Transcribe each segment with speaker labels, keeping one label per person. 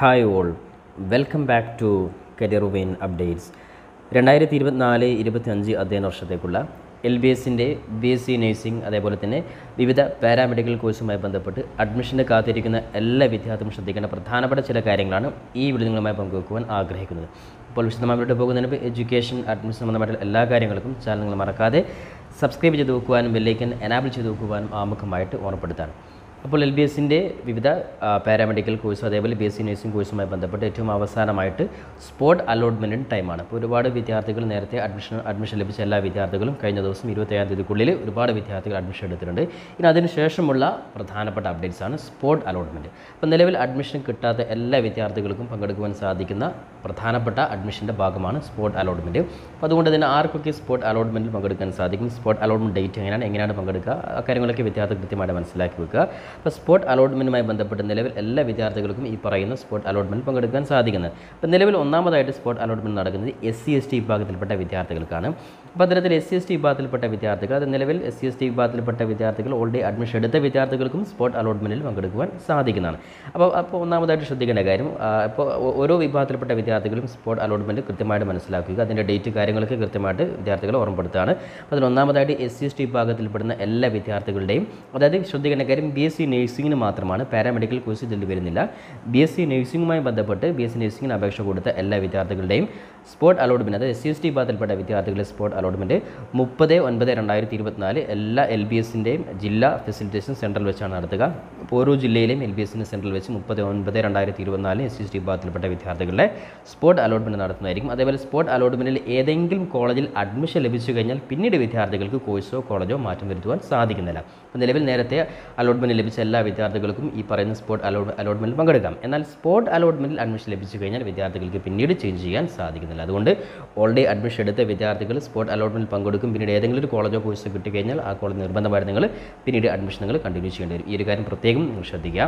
Speaker 1: hi all welcome back to career vein updates രണ്ടായിരത്തി ഇരുപത്തിനാല് ഇരുപത്തി അഞ്ച് അധ്യയന വർഷത്തേക്കുള്ള എൽ ബി എസിൻ്റെ ബി എസ് സി നഴ്സിംഗ് അതേപോലെ തന്നെ വിവിധ പാരാമെഡിക്കൽ കോഴ്സുമായി ബന്ധപ്പെട്ട് അഡ്മിഷന് കാത്തിരിക്കുന്ന എല്ലാ വിദ്യാർത്ഥികളും ശ്രദ്ധിക്കേണ്ട പ്രധാനപ്പെട്ട ചില കാര്യങ്ങളാണ് ഈ വീഡിയോ നിങ്ങളുമായി പങ്കുവെക്കുവാൻ ആഗ്രഹിക്കുന്നത് അപ്പോൾ വിശദമായിട്ട് പോകുന്നതിന് മുമ്പ് എഡ്യൂക്കേഷൻ അഡ്മിഷൻ സംബന്ധമായിട്ടുള്ള എല്ലാ കാര്യങ്ങൾക്കും ചാനൽ നിങ്ങൾ മറക്കാതെ സബ്സ്ക്രൈബ് ചെയ്ത് വെക്കുവാനും ബെല്ലൈക്കൻ എനാബിൾ ചെയ്ത് വെക്കുവാനും ആമുഖമായിട്ട് ഓർമ്മപ്പെടുത്താണ് അപ്പോൾ എൽ ബി എസിൻ്റെ വിവിധ ആ, പാരാമെഡിക്കൽ കോഴ്സും അതേപോലെ ബി എസ് സി നഴ്സിംഗ് കോഴ്സുമായി ബന്ധപ്പെട്ട് ഏറ്റവും അവസാനമായിട്ട് സ്പോട്ട് അലോട്ട്മെൻറ്റിന് ടൈമാണ് അപ്പോൾ ഒരുപാട് വിദ്യാർത്ഥികൾ നേരത്തെ അഡ്മിഷൻ അഡ്മിഷൻ ലഭിച്ച എല്ലാ വിദ്യാർത്ഥികളും കഴിഞ്ഞ ദിവസം ഇരുപത്തേഴാം തീയതിക്കുള്ളിൽ ഒരുപാട് വിദ്യാർത്ഥികൾ അഡ്മിഷൻ എടുത്തിട്ടുണ്ട് ഇനി അതിന് ശേഷമുള്ള പ്രധാനപ്പെട്ട അപ്ഡേറ്റ്സ് ആണ് സ്പോട്ട് അലോട്ട്മെൻറ്റ് അപ്പോൾ നിലവിൽ അഡ്മിഷൻ കിട്ടാത്ത എല്ലാ വിദ്യാർത്ഥികൾക്കും പങ്കെടുക്കുവാൻ സാധിക്കുന്ന പ്രധാനപ്പെട്ട അഡ്മിഷൻ്റെ ഭാഗമാണ് സ്പോട്ട് അലോട്ട്മെൻറ്റ് അപ്പോൾ അതുകൊണ്ട് തന്നെ ആർക്കൊക്കെ സ്പോട്ട് അലോട്ട്മെൻറ്റിൽ പങ്കെടുക്കാൻ സാധിക്കും സ്പോട്ട് അലോട്ട്മെൻറ്റ് ഡേറ്റ് എങ്ങനെയാണ് എങ്ങനെയാണ് പങ്കെടുക്കുക ആ കാര്യങ്ങളൊക്കെ വിദ്യാർത്ഥികൾ കൃത്യമായിട്ട് മനസ്സിലാക്കി വെക്കുക അപ്പോൾ സ്പോട്ട് അലോട്ട്മെൻറ്റുമായി ബന്ധപ്പെട്ട് നിലവിൽ എല്ലാ വിദ്യാർത്ഥികൾക്കും ഈ പറയുന്ന സ്പോട്ട് അലോട്ട്മെൻറ്റിൽ പങ്കെടുക്കാൻ സാധിക്കുന്നത് അപ്പോൾ നിലവിൽ ഒന്നാമതായിട്ട് സ്പോട്ട് അലോട്ട്മെൻറ്റ് നടക്കുന്നത് എസ് സി എസ് ടി വിഭാഗത്തിൽപ്പെട്ട വിദ്യാർത്ഥികൾക്കാണ് അപ്പോൾ അത്തരത്തിൽ എസ് സി എസ് ടി വിഭാഗത്തിൽപ്പെട്ട വിദ്യാർത്ഥികൾ അത് നിലവിൽ എസ് സി എസ് ടി വിഭാഗത്തിൽപ്പെട്ട വിദ്യാർത്ഥികൾ ഓൾറെഡി അഡ്മിഷൻ എടുത്ത വിദ്യാർത്ഥികൾക്കും സ്പോട്ട് അലോട്ട്മെൻറ്റിൽ പങ്കെടുക്കുവാൻ സാധിക്കുന്നതാണ് അപ്പോൾ അപ്പോൾ ഒന്നാമതായിട്ട് ശ്രദ്ധിക്കേണ്ട കാര്യം ആ, ഇപ്പോൾ ഓ- ഓരോ വിഭാഗത്തിൽപ്പെട്ട വിദ്യാർത്ഥികളും സ്പോട്ട് അലോട്ട്മെൻറ്റ് കൃത്യമായിട്ട് മനസ്സിലാക്കുക അതിൻ്റെ ഡേറ്റ് കാര്യങ്ങളൊക്കെ കൃത്യമായിട്ട് വിദ്യാർത്ഥികളെ ഓർമ്മപ്പെടുത്തുകയാണ് അപ്പോൾ അതിൽ ഒന്നാമതായിട്ട് എസ് സി എസ് ടി വിഭാഗത്തിൽപ്പെടുന്ന എല്ലാ വിദ്യാർത്ഥികളുടെയും അതായത് ശ്രദ്ധിക്കേണ്ട കാര്യം ബി എസ് സി നഴ്സിംഗിന് മാത്രമാണ് പാരാമെഡിക്കൽ കോഴ്സ് ഇതിൽ വരുന്നില്ല ബി എസ് സി നഴ്സിംഗുമായി ബന്ധപ്പെട്ട് ബി എസ് സി നഴ്സിംഗിന് അപേക്ഷ കൊടുത്ത എല്ലാ വിദ്യാർത്ഥികളുടെയും സ്പോട്ട് അലോട്ട്മെൻറ്റ് അതായത് എസ് സി എസ് ടി വിഭാഗത്തിൽപ്പെട്ട വിദ്യാർത്ഥികളുടെ സ്പോട്ട് അലോട്ട്മെൻറ്റ് മുപ്പത് ഒൻപത് രണ്ടായിരത്തി ഇരുപത്തിനാല് എല്ലാ എൽ ബി എസിൻ്റെയും ജില്ലാ ഫെസിലിറ്റേഷൻ സെൻട്രൽ വെച്ചാണ് നടത്തുക അപ്പോൾ ഓരോ ജില്ലയിലെയും എൽ ബി എസിൻ്റെ സെൻട്രൽ വെച്ച് മുപ്പത് ഒൻപത് രണ്ടായിരത്തി ഇരുപത്തിനാല് എസ് സി എസ് ടി വിഭാഗത്തിൽപ്പെട്ട വിദ്യാർത്ഥികളുടെ സ്പോട്ട് അലോട്ട്മെൻറ്റ് നടത്തുന്നതായിരിക്കും അതേപോലെ സ്പോട്ട് അലോട്ട്മെൻറ്റിൽ ഏതെങ്കിലും കോളേജിൽ അഡ്മിഷൻ ലഭിച്ചു കഴിഞ്ഞാൽ പിന്നീട് വിദ്യാർത്ഥികൾക്ക് കോഴ്സോ കോളേജോ മാറ്റം വരുത്തുവാൻ സാധിക്കുന്നില്ല അപ്പോൾ നിലവിൽ നേരത്തെ അലോട്ട്മെൻറ്റ് ലഭിച്ച എല്ലാ വിദ്യാർത്ഥികൾക്കും ഈ പറയുന്ന സ്പോട്ട് അലോ അലോട്ട്മെൻറ്റിൽ പങ്കെടുക്കാം എന്നാൽ സ്പോട്ട് അലോട്ട്മെൻറ്റിൽ അഡ്മിഷൻ ലഭിച്ചു കഴിഞ്ഞാൽ വിദ്യാർത്ഥികൾക്ക് പിന്നീട് ചേഞ്ച് ചെയ്യാൻ സാധിക്കുന്നില്ല അതുകൊണ്ട് ഓൾറെഡി അഡ്മിഷൻ എടുത്ത വിദ്യാർത്ഥികൾ സ്പോട്ട് അലോട്ട്മെൻറ്റിൽ പങ്കെടുക്കും പിന്നീട് ഏതെങ്കിലും ഒരു കോളേജോ കോഴ്സോ കിട്ടിക്കഴിഞ്ഞാൽ ആ കോളേജ് നിർബന്ധമായിട്ട് നിങ്ങൾ പിന്നീട് അഡ്മിഷൻ നിങ്ങൾ കണ്ടിന്യൂ ചെയ്യേണ്ടി വരും ഈ ഒരു കാര്യം പ്രത്യേകം നിങ്ങൾ ശ്രദ്ധിക്കുക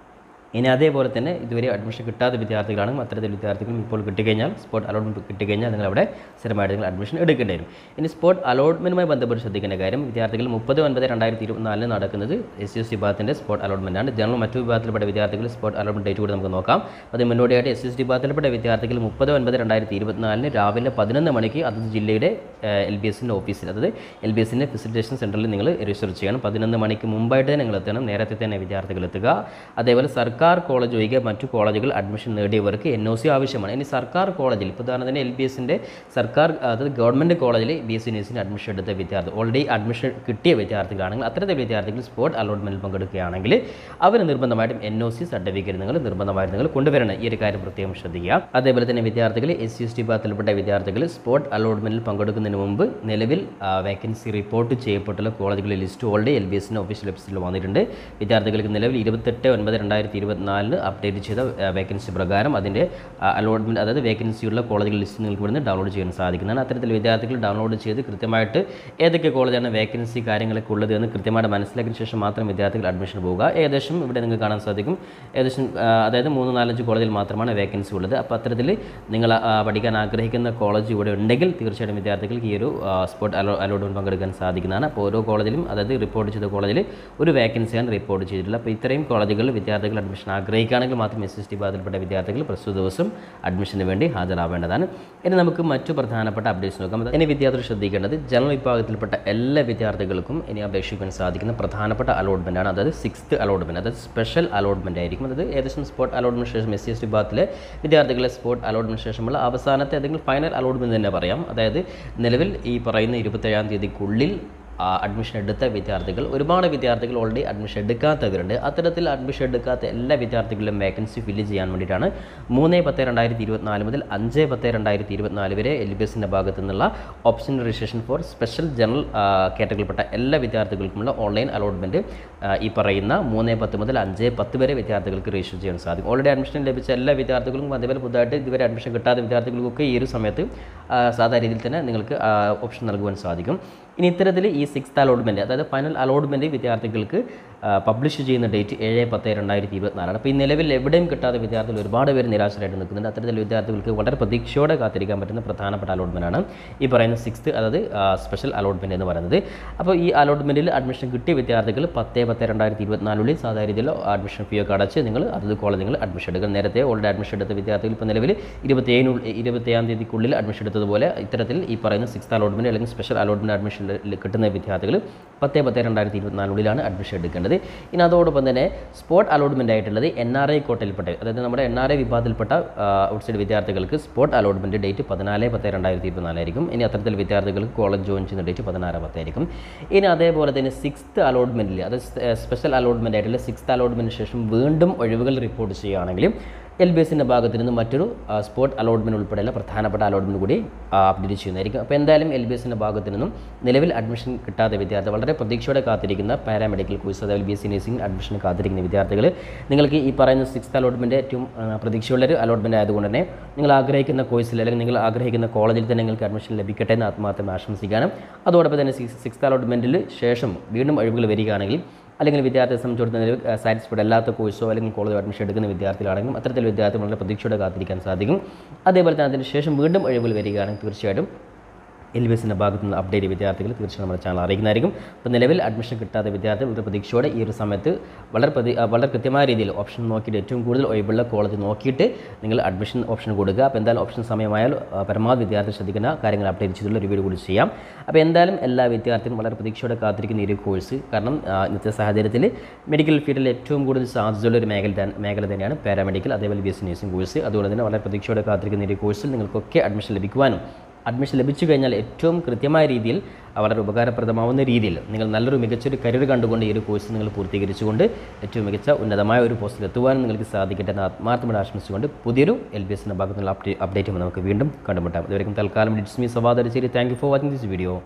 Speaker 1: ഇനി അതേപോലെ തന്നെ ഇതുവരെ അഡ്മിഷൻ കിട്ടാത്ത വിദ്യാർത്ഥികളാണ് അത്തരത്തിൽ വിദ്യാർത്ഥികളും ഇപ്പോൾ കിട്ടിക്കഴിഞ്ഞാൽ സ്പോട്ട് അലോട്ട്മെൻറ്റ് കിട്ടിക്കഴിഞ്ഞാൽ നിങ്ങൾ അവിടെ സ്ഥിരമായിട്ട് നിങ്ങൾ അഡ്മിഷൻ എടുക്കേണ്ടി വരും ഇനി സ്പോട്ട് അലോട്ട്മെൻറ്റുമായി ബന്ധപ്പെട്ട് ശ്രദ്ധിക്കേണ്ട കാര്യം വിദ്യാർത്ഥികൾ മുപ്പത് ഒൻപത് രണ്ടായിരത്തി ഇരുപത്തിനാലിന് നടക്കുന്നത് എസ് സി എസ് ടി വിഭാഗത്തിൻ്റെ സ്പോട്ട് അലോട്ട്മെൻ്റ് ആണ് ജനറൽ മറ്റു വിഭാഗത്തിൽപ്പെട്ട വിദ്യാർത്ഥികൾ സ്പോട്ട് അലോട്ട്മെൻറ്റ് ഡേറ്റ് കൂടി നമുക്ക് നോക്കാം അത് മുന്നോടിയായിട്ട് എസ് എസ് ടി വിഭാഗത്തിൽപ്പെട്ട വിദ്യാർത്ഥികൾ മുപ്പത് ഒൻപത് രണ്ടായിരത്തി ഇരുപത്തിനാലിന് രാവിലെ പതിനൊന്ന് മണിക്ക് അതത് ജില്ലയുടെ എൽ ബി എസിൻ്റെ ഓഫീസിൽ അതായത് എൽ ബി എസിൻ്റെ ഫെസിലിറ്റേഷൻ സെൻറ്ററിൽ നിങ്ങൾ രജിസ്റ്റർ ചെയ്യണം പതിനൊന്ന് മണിക്ക് മുമ്പായിട്ട് തന്നെ നിങ്ങൾ എത്തണം നേരത്തെ തന്നെ വിദ്യാർത്ഥികൾ എത്തുക അതേപോലെ സർക്കാർ കോളേജ് ഒഴികെ മറ്റു കോളേജുകൾ അഡ്മിഷൻ നേടിയവർക്ക് എൻ ഒ സി ആവശ്യമാണ് ഇനി സർക്കാർ കോളേജിൽ ഇപ്പോൾ ഉദാഹരണത്തിന് എൽ ബി എസിൻ്റെ സർക്കാർ അതായത് ഗവൺമെൻറ് കോളേജിൽ B S C nursing admission എടുത്ത വിദ്യാർത്ഥി ഓൾറെഡി അഡ്മിഷൻ കിട്ടിയ വിദ്യാർത്ഥികളാണെങ്കിൽ അത്തരത്തിൽ വിദ്യാർത്ഥികൾ സ്പോട്ട് അലോട്ട്മെൻറ്റിൽ പങ്കെടുക്കുകയാണെങ്കിൽ അവർ നിർബന്ധമായിട്ടും എൻ ഒ സി സർട്ടിഫിക്കറ്റ് നിങ്ങൾ നിർബന്ധമായിട്ട് നിങ്ങൾ കൊണ്ടുവരണം ഈ ഒരു കാര്യം പ്രത്യേകം ശ്രദ്ധിക്കുക അതേപോലെ തന്നെ വിദ്യാർത്ഥികൾ എസ് സി എസ് ടി വിഭാഗത്തിൽപ്പെട്ട വിദ്യാർത്ഥികൾ സ്പോട്ട് അലോട്ട്മെൻറ്റിൽ പങ്കെടുക്കുന്നതിന് മുമ്പ് നിലവിൽ വേക്കൻസി റിപ്പോർട്ട് ചെയ്യപ്പെട്ടുള്ള കോളേജുകളുടെ ലിസ്റ്റ് ഓൾറെഡി എൽ ബി എസിൻ്റെ ഒഫീഷ്യൽ വെബ്സൈറ്റിൽ വന്നിട്ടുണ്ട് വിദ്യാർത്ഥികൾക്ക് നിലവിൽ ഇരുപത്തെട്ട് ഒൻപത് രണ്ടായിരത്തി ഇരുപത്തിനാലിന് അപ്ഡേറ്റ് ചെയ്ത വേക്കൻസി പ്രകാരം അതിൻ്റെ അലോട്ട്മെൻറ്റ് അതായത് വേക്കൻസിയുള്ള കോളേജുകൾ ലിസ്റ്റ് നിങ്ങൾക്ക് ഇവിടുന്ന് ഡൗൺലോഡ് ചെയ്യാൻ സാധിക്കുന്നതാണ് അത്തരത്തിൽ വിദ്യാർത്ഥികൾ ഡൗൺലോഡ് ചെയ്ത് കൃത്യമായിട്ട് ഏതൊക്കെ കോളേജാണ് വേക്കൻസി കാര്യങ്ങളൊക്കെ ഉള്ളത് എന്ന് കൃത്യമായിട്ട് മനസ്സിലാക്കിയ ശേഷം മാത്രം വിദ്യാർത്ഥികൾ അഡ്മിഷൻ പോവുക ഏകദേശം ഇവിടെ നിങ്ങൾക്ക് കാണാൻ സാധിക്കും ഏകദേശം ആ, അതായത് മൂന്ന് നാലഞ്ച് കോളേജിൽ മാത്രമാണ് വേക്കൻസി ഉള്ളത് അപ്പോൾ അത്തരത്തിൽ നിങ്ങൾ ആ, പഠിക്കാൻ ആഗ്രഹിക്കുന്ന കോളേജ് ഇവിടെ ഉണ്ടെങ്കിൽ തീർച്ചയായിട്ടും വിദ്യാർത്ഥികൾക്ക് ഈ ഒരു സ്പോട്ട് അലോ അലോട്ട്മെൻറ്റ് പങ്കെടുക്കാൻ സാധിക്കുന്നതാണ് അപ്പോൾ ഓരോ കോളേജിലും അതായത് റിപ്പോർട്ട് ചെയ്ത കോളേജിൽ ഒരു വേക്കൻസിയാണ് റിപ്പോർട്ട് ചെയ്തിട്ടുള്ളത് അപ്പോൾ ഇത്രയും കോളേജുകളിൽ വിദ്യാർത്ഥികൾ അഡ്മിഷൻ ആഗ്രഹിക്കുകയാണെങ്കിൽ മാത്രം എസ് എസ് ടി വിഭാഗത്തിൽപ്പെട്ട വിദ്യാർത്ഥികൾ പ്രസ്തുത ദിവസം അഡ്മിഷന് വേണ്ടി ഹാജരാവേണ്ടതാണ് ഇനി നമുക്ക് മറ്റു പ്രധാനപ്പെട്ട അപ്ഡേറ്റ്സ് നോക്കാം ഇനി വിദ്യാർത്ഥികൾ ശ്രദ്ധിക്കേണ്ടത് ജനറൽ വിഭാഗത്തിൽപ്പെട്ട എല്ലാ വിദ്യാർത്ഥികൾക്കും ഇനി അപേക്ഷിക്കാൻ സാധിക്കുന്ന പ്രധാനപ്പെട്ട അലോട്ട്മെൻ്റ് ആണ് അതായത് സിക്സ്ത് അലോട്ട്മെൻറ്റ് അതായത് സ്പെഷ്യൽ അലോട്ട്മെൻ്റ് ആയിരിക്കും അതായത് ഏകദേശം സ്പോട്ട് അലോട്ട്മെൻറ്റ് ശേഷം എസ് സി എസ് ടി വിഭാഗത്തിലെ വിദ്യാർത്ഥികളെ സ്പോട്ട് അലോട്ട്മെൻറ്റ് ശേഷമുള്ള അവസാനത്തെ ഏതെങ്കിലും ഫൈനൽ അലോട്ട്മെൻറ്റ് തന്നെ പറയാം അതായത് നിലവിൽ ഈ പറയുന്ന ഇരുപത്തേഴാം തീയതിക്കുള്ളിൽ ആ, അഡ്മിഷൻ എടുത്ത വിദ്യാർത്ഥികൾ ഒരുപാട് വിദ്യാർത്ഥികൾ ഓൾറെഡി അഡ്മിഷൻ എടുക്കാത്തവരുണ്ട് അത്തരത്തിൽ അഡ്മിഷൻ എടുക്കാത്ത എല്ലാ വിദ്യാർത്ഥികളുടെയും വേക്കൻസി ഫില്ല് ചെയ്യാൻ വേണ്ടിയിട്ടാണ് മൂന്ന് പത്ത് രണ്ടായിരത്തി ഇരുപത്തിനാല് മുതൽ അഞ്ച് പത്ത് രണ്ടായിരത്തി ഇരുപത്തിനാല് വരെ എൽ ബി എസിൻ്റെ ഭാഗത്തു നിന്നുള്ള option registration for special general കാറ്റഗറിയിൽപ്പെട്ട എല്ലാ വിദ്യാർത്ഥികൾക്കുമുള്ള ഓൺലൈൻ അലോട്ട്മെൻറ്റ് ഈ പറയുന്ന മൂന്ന് പത്ത് മുതൽ അഞ്ച് പത്ത് വരെ വിദ്യാർത്ഥികൾക്ക് രജിസ്റ്റർ ചെയ്യാൻ സാധിക്കും ഓൾറെഡി അഡ്മിഷൻ ലഭിച്ച എല്ലാ വിദ്യാർത്ഥികൾക്കും അതേപോലെ പുതുതായിട്ട് ഇതുവരെ അഡ്മിഷൻ കിട്ടാത്ത വിദ്യാർത്ഥികൾക്കൊക്കെ ഈ ഒരു സമയത്ത് ആ, സാധാരണ രീതിയിൽ തന്നെ നിങ്ങൾക്ക് ഓപ്ഷൻ നൽകുവാൻ സാധിക്കും ഇനി ഇത്തരത്തിൽ ഈ സിക്സ്ത് അലോട്ട്മെൻറ്റ് അതായത് ഫൈനൽ അലോട്ട്മെൻറ്റ് വിദ്യാർത്ഥികൾക്ക് പബ്ലിഷ് ചെയ്യുന്ന ഡേറ്റ് ഏഴ് പത്ത് രണ്ടായിരത്തി ഇരുപത്തിനാലാണ് അപ്പോൾ ഈ നിലവിൽ എവിടെയും കിട്ടാത്ത വിദ്യാർത്ഥികൾ ഒരുപാട് പേര് നിരാശരായിട്ട് നിൽക്കുന്നുണ്ട് അത്തരത്തിൽ വിദ്യാർത്ഥികൾക്ക് വളരെ പ്രതീക്ഷയോടെ കാത്തിരിക്കാൻ പറ്റുന്ന പ്രധാനപ്പെട്ട അലോട്ട്മെൻറ്റാണ് ഈ പറയുന്ന സിക്സ്ത് അതായത് സ്പെഷ്യൽ അലോട്ട്മെൻറ്റ് എന്ന് പറയുന്നത് അപ്പോൾ ഈ അലോട്ട്മെൻറ്റിൽ അഡ്മിഷൻ കിട്ടിയ വിദ്യാർത്ഥികൾ പത്ത് പത്ത് രണ്ടായിരത്തി ഇരുപത്തിനാലുള്ളിൽ സാധാരണ രീതിയിൽ അഡ്മിഷൻ ഫീ ഒക്കെ അടച്ച് നിങ്ങൾ അതത് കോളേജുകൾ അഡ്മിഷൻ എടുക്കുക നേരത്തെ ഓൾറെഡി അഡ്മിഷൻ എടുത്ത വിദ്യാർത്ഥികൾ ഇപ്പോൾ നിലവിൽ ഇരുപത്തിയേഴിനുള്ളിൽ ഇരുപത്തിയേഴാം തീയതിക്കുള്ളിൽ അഡ്മിഷൻ എടുത്തതുപോലെ ഇത്തരത്തിൽ ഈ പറയുന്ന സിക്സ്ത് അലോട്ട്മെൻറ്റ് അല്ലെങ്കിൽ സ്പെഷ്യൽ അലോട്ട്മെൻറ്റ് അഡ്മിഷൻ കിട്ടുന്ന വിദ്യാർത്ഥികൾ പത്ത് പത്ത് രണ്ടായിരത്തി ഇരുപത്തിനാലുള്ളിലാണ് അഡ്മിഷൻ എടുക്കേണ്ടത് ഇനി അതോടൊപ്പം തന്നെ സ്പോട്ട് അലോട്ട്മെൻ്റ് ആയിട്ടുള്ളത് എൻ ആർ ഐ കോട്ടയിൽപ്പെട്ട അതായത് നമ്മുടെ എൻ ആർ ഐ വിഭാഗത്തിൽപ്പെട്ട ഔട്ട്സൈഡ് വിദ്യാർത്ഥികൾക്ക് സ്പോട്ട് അലോട്ട്മെൻറ്റ് ഡേറ്റ് പതിനാല് പത്ത് രണ്ടായിരത്തി ഇരുപത്തിനാലായിരിക്കും ഇനി അത്തരത്തിൽ വിദ്യാർത്ഥികൾക്ക് കോളേജ് ജോയിൻ ചെയ്യുന്ന ഡേറ്റ് പതിനാറ് പത്തായിരിക്കും ഇനി അതേപോലെ തന്നെ സിക്സ്ത് അലോട്ട്മെൻറ്റിൽ അത് സ്പെഷ്യൽ അലോട്ട്മെൻ്റ് ആയിട്ടുള്ള സിക്സ്ത് അലോട്ട്മെൻറ്റിന് ശേഷം വീണ്ടും ഒഴിവുകൾ റിപ്പോർട്ട് ചെയ്യുകയാണെങ്കിലും എൽ ബി എസിൻ്റെ ഭാഗത്ത് നിന്ന് മറ്റൊരു സ്പോട്ട് അലോട്ട്മെൻറ്റ് ഉൾപ്പെടെയുള്ള പ്രധാനപ്പെട്ട അലോട്ട്മെൻറ്റ് കൂടി അപ്ഡേറ്റ് ചെയ്യുന്നതായിരിക്കും അപ്പോൾ എന്തായാലും എൽ ബി എസിൻ്റെ ഭാഗത്ത് നിന്നും നിലവിൽ അഡ്മിഷൻ കിട്ടാത്ത വിദ്യാർത്ഥികൾ വളരെ പ്രതീക്ഷയോടെ കാത്തിരിക്കുന്ന പാരാമെഡിക്കൽ കോഴ്സ് അതായത് B S C nursing admission കാത്തിരിക്കുന്ന വിദ്യാർത്ഥികൾ നിങ്ങൾക്ക് ഈ പറയുന്ന സിക്സ്ത് അലോട്ട്മെൻറ്റ് ഏറ്റവും പ്രതീക്ഷയുള്ളൊരു അലോട്ട്മെൻറ്റ് ആയതുകൊണ്ട് തന്നെ നിങ്ങൾ ആഗ്രഹിക്കുന്ന കോഴ്സിൽ അല്ലെങ്കിൽ നിങ്ങൾ ആഗ്രഹിക്കുന്ന കോളേജിൽ തന്നെ നിങ്ങൾക്ക് അഡ്മിഷൻ ലഭിക്കട്ടെ എന്ന് ആത്മാർത്ഥം ആശംസിക്കാനും അതോടൊപ്പം തന്നെ സിക്സ്ത് അലോട്ട്മെൻറ്റിൽ ശേഷം വീണ്ടും ഒഴിവുകൾ വരികയാണെങ്കിൽ അല്ലെങ്കിൽ വിദ്യാർത്ഥിയെ സംബന്ധിച്ചിടത്തോളം സാറ്റിസ്ഫൈഡ് അല്ലാത്ത കോഴ്സോ അല്ലെങ്കിൽ കോളേജ് അഡ്മിഷൻ എടുക്കുന്ന വിദ്യാർത്ഥികളാണെങ്കിലും അത്തരത്തിൽ വിദ്യാർത്ഥി വളരെ പ്രതീക്ഷയോടെ കാത്തിരിക്കാൻ സാധിക്കും അതേപോലെ തന്നെ അതിന് ശേഷം വീണ്ടും ഒഴിവുകൾ വരികയാണെങ്കിൽ തീർച്ചയായിട്ടും എൽ ബി എസിൻ്റെ ഭാഗത്തു നിന്ന് അപ്ഡേറ്റ് വിദ്യാർത്ഥികൾ തീർച്ചയായും നമ്മുടെ ചാനൽ അറിയിക്കുന്നതായിരിക്കും അപ്പോൾ നിലവിൽ അഡ്മിഷൻ കിട്ടാത്ത വിദ്യാർത്ഥികൾ വളരെ പ്രതീക്ഷയോടെ ഈ ഒരു സമയത്ത് വളരെ പ്രതി വളരെ കൃത്യമായ രീതിയിൽ ഓപ്ഷൻ നോക്കിയിട്ട് ഏറ്റവും കൂടുതൽ ഒഴിവുള്ള കോളേജ് നോക്കിയിട്ട് നിങ്ങൾ അഡ്മിഷൻ ഓപ്ഷൻ കൊടുക്കുക അപ്പോൾ എന്തായാലും ഓപ്ഷൻ സമയമായാൽ ആ, പരമാവധി വിദ്യാർത്ഥി ശ്രദ്ധിക്കുന്ന കാര്യങ്ങൾ അപ്ഡേറ്റ് ചെയ്തുള്ള റിവ്യൂ കൂടി ചെയ്യാം അപ്പോൾ എന്തായാലും എല്ലാ വിദ്യാർത്ഥികളും വളരെ പ്രതീക്ഷയോടെ കാത്തിരിക്കുന്ന ഈ ഒരു കോഴ്സ് കാരണം ആ, ഇന്നത്തെ സാഹചര്യത്തിൽ മെഡിക്കൽ ഫീൽഡിൽ ഏറ്റവും കൂടുതൽ സാധ്യതയുള്ള ഒരു മേഖല തന്നെ- മേഖല തന്നെയാണ് പാരാമെഡിക്കൽ അതേപോലെ B S C nursing course അതുകൊണ്ട് തന്നെ വളരെ പ്രതീക്ഷയോടെ കാത്തിരിക്കുന്ന ഈ ഒരു കോഴ്സിൽ നിങ്ങൾക്കൊക്കെ അഡ്മിഷൻ ലഭിക്കുവാനും അഡ്മിഷൻ ലഭിച്ചു കഴിഞ്ഞാൽ ഏറ്റവും കൃത്യമായ രീതിയിൽ വളരെ ഉപകാരപ്രദമാവുന്ന രീതിയിൽ നിങ്ങൾ നല്ലൊരു മികച്ചൊരു കരിയർ കണ്ടുകൊണ്ട് ഈ ഒരു കോഴ്സ് നിങ്ങൾ പൂർത്തീകരിച്ചുകൊണ്ട് ഏറ്റവും മികച്ച ഉന്നതമായ ഒരു പോസ്റ്റിൽ എത്തുവാനും നിങ്ങൾക്ക് സാധിക്കട്ടെ എന്ന് ആത്മാർത്ഥമായി ആശംസിച്ചുകൊണ്ട് പുതിയൊരു എൽ ബി എസിൻ്റെ ഭാഗത്തുനിന്നുള്ള അപ്ഡേറ്റ് അപ്ഡേറ്റും നമുക്ക് വീണ്ടും കണ്ടുമുട്ടാം ഇതുവരെയും തൽക്കാലം it's me Sawad thank you for watching this video